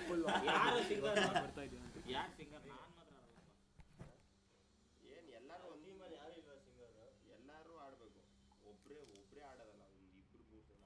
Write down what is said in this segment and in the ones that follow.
ಯಾರು ಸಿಂಗರ್ ಯಾರು ಸಿಂಗರ್ ನಾನು ಮಾತ್ರ ಆಡಲ್ಲ. ಏನ್ ಎಲ್ಲಾರು ಒಂದೇ ಮೇಲೆ ಯಾರು ಇಲ್ಲ ಸಿಂಗರ್ ಎಲ್ಲಾರು ಆಡ್ಬೇಕು ಒಬ್ರೇ ಒಬ್ರೇ ಆಡೋದಲ್ಲ ಒಂದು ಇಬ್ರು ಮೂರು ಜನ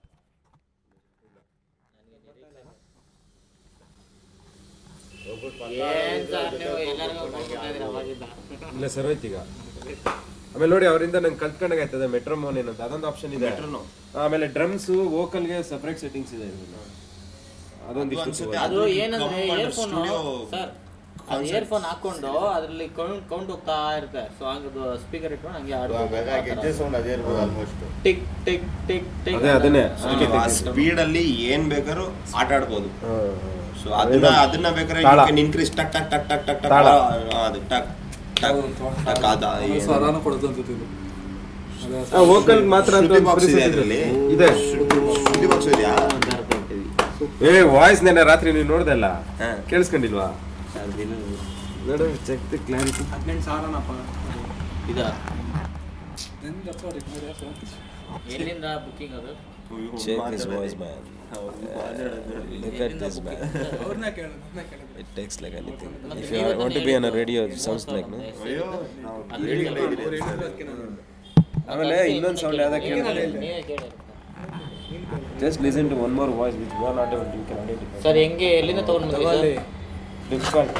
ಏನ್ ಸರ್ ನೀವು ಎಲ್ಲರಿಗೂ ಕೊಡ್ತಾ ಇದೀರ ಅವಾಗಿಂದ ಇಲ್ಲ ಸರ್ ಹೋಯ್ತು ಈಗ ಆಮೇಲೆ ನೋಡಿ ಅವರಿಂದ ನಂಗೆ ಕಲ್ತ್ಕೊಂಡಾಗ ಆಯ್ತದೆ ಮೆಟ್ರೋಮೋನ್ ಏನಂತ ಅದೊಂದು ಆಪ್ಷನ್ ಇದೆ Metronom. ಆಮೇಲೆ ಡ್ರಮ್ಸ್ ವೋಕಲ್ಗೆ ಸಪ್ರೇಟ್ ಸೆಟ್ಟಿಂಗ್ಸ್ ಇದೆ ಇದ್ರಲ್ಲಿ. ಅದೊಂದಿಷ್ಟು ಅನ್ಸುತ್ತೆ. ಅದು ಅದು ಏನಂದ್ರೆ command ಇಯರ್ಫೋನ್ studio ಸರ್ ಅದು ಇಯರ್ಫೋನ್ ಹಾಕೊಂಡು ಅದ್ರಲ್ಲಿ ಕೌಂಟ್ ಕೌಂಟ್ ಹೋಗ್ತಾ ಇರುತ್ತೆ ಸೊ ಹಂಗದು ಸ್ಪೀಕರ್ ಇಟ್ಕೊಂಡು ಹಂಗೆ ಆಡ್ಬೋದು ಸೌಂಡ್ ಅದೇ ಇರ್ಬೋದು almost tick tick tick tick ಅದೇ ಅದನ್ನೇ ಆ ಸ್ಪೀಡ್ ಅಲ್ಲಿ ಏನ್ ಬೇಕಾದ್ರೂ ಆಟ ಆಡ್ಬೋದು ಹಾ, ಹಾ. ಸೊ ಅದನ್ನ ಅದನ್ನ ಬೇಕಾದ್ರೆ ತಾಳ. ಇನ್ಕ್ರೀಸ್ ಟಕ್ ಟಕ್ ಟಕ್ ಟಕ್ ಟಕ್ ಟಕ್ ತಾಳ. ಆ, ಅದು ಟಕ್ ಟಕ್ ಟಕ್ ಅದ ಏನು? ಸ್ವರಾನು ಕೊಡೋದು ಅನ್ಸುತ್ತೆ ಇದು ಅದೇ ಆ, vocal ಮಾತ್ರ ಅಂತ ಶ್ರುತಿ ಒಂದು box ಇದೆ preset ಅದ್ರಲ್ಲಿ ಇದೆ ಶ್ರುತಿ ಬಾಕ್ಸ್ ಇದೆಯಾ ಏ ವಾಯ್ಸ್ ನೆನ್ನೆ ರಾತ್ರಿ ನೀವು ನೋಡ್ದಲ್ಲ ಹಾ. ಕೇಳಿಸ್ಕೊಂಡಿಲ್ವಾ ನೋಡು ಚೆಕ್ ದಿ ಕ್ಲಾರಿಟಿ ಹದಿನೆಂಟು ಸಾವಿರನಪ್ಪ ಇದ ಎಂದಪ್ಪ ರಿಕಾರ್ಡ್ ಸರ್ ಎಲ್ಲಿಂದ ಬುಕ್ಕಿಂಗ್ ಅದು Check his voice, man. Look at ಎಲ್ಲಿಂದ this, man. booking? ಅವ್ರನ್ನ ಕೇಳೋದು ಅವ್ರನ್ನ ಕೇಳೋದು It takes like anything. ಮತ್ತೆ If ನೀವೇ you want to be on a ತಾನೇ radio, it ಹೇಳಿದ್ದು sounds like, no? ಅಯ್ಯೋ ನಾವು ಅಲ್ಲಿ ಹೇಳಿಲ್ಲ ಹೇಳಿಲ್ಲ. ಇದ್ರೆ ಅವ್ರು ಸರ್. ಹೇಳಿರೋದಕ್ಕೆ ನಾನು ಆಮೇಲೆ ಇನ್ನೊಂದು ಸೌಂಡ್ ಯಾವ್ದಕ್ಕೆ ನೀವೇ ಕೇಳಿದ್ರೆ ಕೇಳಿ, ನೀವೇ ಕೇಳಿ just listen to one more voice which are not able to can identify sir ಹೆಂಗೆ ಎಲ್ಲಿಂದ ತಗೊಂಡ್ ಬಂದ್ರಿ ತಗೊಳ್ಳಿ ಸರ್? ಫ್ಲಿಪ್ಕಾರ್ಟ್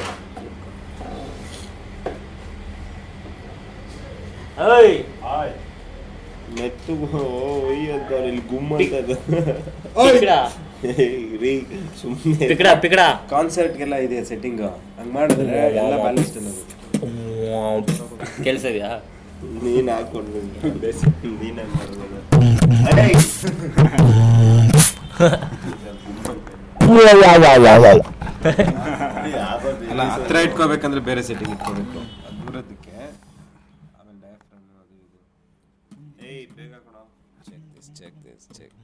ಓಯ್ ಮೆತ್ತು ಒಯ್ ಅಂತ ಅವ್ರು ಇಲ್ಲಿ ಗುಮ್ಮ ಅಂತ ಅದು. ಪಿಕ್ಡ ಏಯ್ ರೀ ಸುಮ್ಮನೆ ಪಿಕ್ಡ ಪಿಕ್ಡ ಕಾನ್ಸರ್ಟ್ಗೆಲ್ಲ ಇದೆ ಸೆಟ್ಟಿಂಗ್ ಹಂಗ್ ಮಾಡಿದ್ರೆ ಎಲ್ಲ ಬ್ಯಾಲೆನ್ಸ್ಡ್ ಅನ್ನೋದು ಕೆಲಸ ಇದೆಯಾ ನೀನ್ ಹಾಕೊಂಡು ನೀನ್ ಹಂಗ್ ಮಾಡ್ಬೋದು. ಯಾವ್ದು ಅಲ್ಲ ಹತ್ರ ಇಟ್ಕೋಬೇಕಂದ್ರೆ ಬೇರೆ ಸೆಟ್ಟಿಂಗ್ ಇಟ್ಕೋಬೇಕು ದೂರದಕ್ಕೆ ಆಮೇಲೆ ಡಯಾಫ್ರಮ್ ಅದು ಇದು ಏಯ್ ಬೇಗ ಕೊಡೋ Check this, check this, check.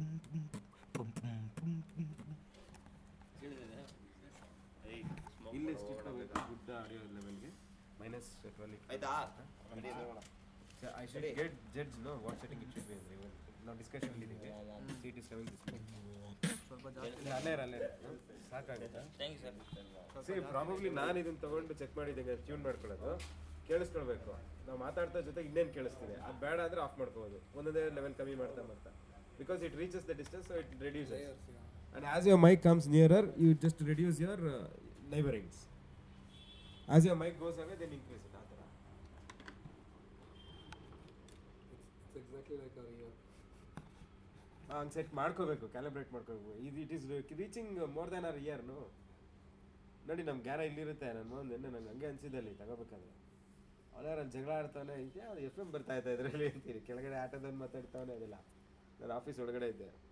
ಏಯ್ smoke ಇಲ್ಲಿ ಮಾಡು. ಇಟ್ಕೋಬೇಕು ಗುಡ್ ಆಡಿಯೋ ಲೆವೆಲ್ಗೆ ಮೈನಸ್ ಟ್ವೆಲ್ ಆಯ್ತಾ ready ಇದೆ ನೋಡು. I should get judge know what setting it should be ಅಂದ್ರೆ ನಾವು ಡಿಸ್ಕಷನ್ ಇದ್ದೀವಿ ಸೀಟ್ ಇಸ್ ಕಮಿಂಗ್ ದಿಸ್ ಅಲ್ಲೇ ಇರು, ಅಲ್ಲೇ ಇರು. ಸಾಕಾಗುತ್ತಾ thank you sir see probably ನಾನು ಇದನ್ನ ತಗೊಂಡು ಚೆಕ್ ಮಾಡಿದ್ದೀನಿ ಟ್ಯೂನ್ ಮಾಡ್ಕೊಳ್ಳೋದು ಕೇಳಿಸ್ಕೊಳ್ಬೇಕು ನಾವು ಮಾತಾಡ್ತಾ ಜೊತೆ ಇನ್ನೇನು ಕೇಳಿಸ್ತಿದೆ ಅದು ಬೇಡ ಅಂದ್ರೆ ಆಫ್ ಮಾಡ್ಕೋಬೋದು ಒಂದೊಂದೇ ಲೆವೆಲ್ ಕಮ್ಮಿ ಮಾಡ್ತಾ ಮಾಡ್ತಾ because it reaches the distance so it reduces and as your mic comes nearer you just reduce your neighbourings as your mic goes away then increase it ಆ ಥರ ಎಕ್ಸಾಕ್ಟ್ಲಿ ಲೈಕ್ ಅವ್ರ ear ಹಂಗೆ set ಮಾಡ್ಕೋಬೇಕು calibrate ಮಾಡ್ಕೋಬೇಕು ಇದು it is reaching more than our ಇಯರ್ನು ನೋಡಿ ನಮ್ಮ ಜ್ಞಾನ ಇಲ್ಲಿರುತ್ತೆ ನನ್ನ ಒಂದು ನಂಗೆ ಹಂಗೆ ಅನ್ಸಿದೆ ಅಲ್ಲಿ ತಗೋಬೇಕಾದ್ರೆ ಅವನ ಜಗಳ ಆಡ್ತಾನೆ ಇದೆ ಅದು ಎಫ್ ಎಮ್ ಬರ್ತಾ ಇದ್ದ ಇದರಲ್ಲಿ ಅಂತೀರಿ ಕೆಳಗಡೆ ಆಟೋದನ್ನು ಮಾತಾಡ್ತಾವನೆ ಅದೆಲ್ಲ ನಾನು ಆಫೀಸ್ ಒಳಗಡೆ ಇದ್ದೆ